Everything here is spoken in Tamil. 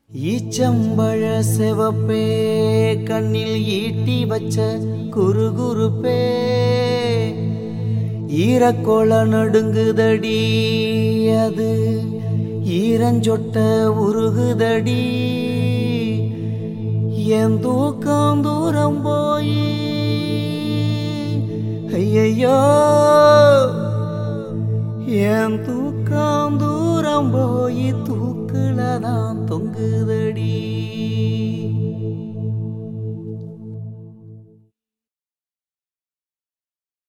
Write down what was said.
ஈச்சம்பழ செவப்பே கண்ணில் ஈட்டி வச்ச குறுகுறுப்பே ஈரக்கோள நடுங்குதடி அது ஈரஞ்சொட்ட உருகுதடி என் தூக்கம் தூரம் போய் ஐயையோ என் தூக்கம் தூரம் போய் தூக்குல தான் தொங்குதடி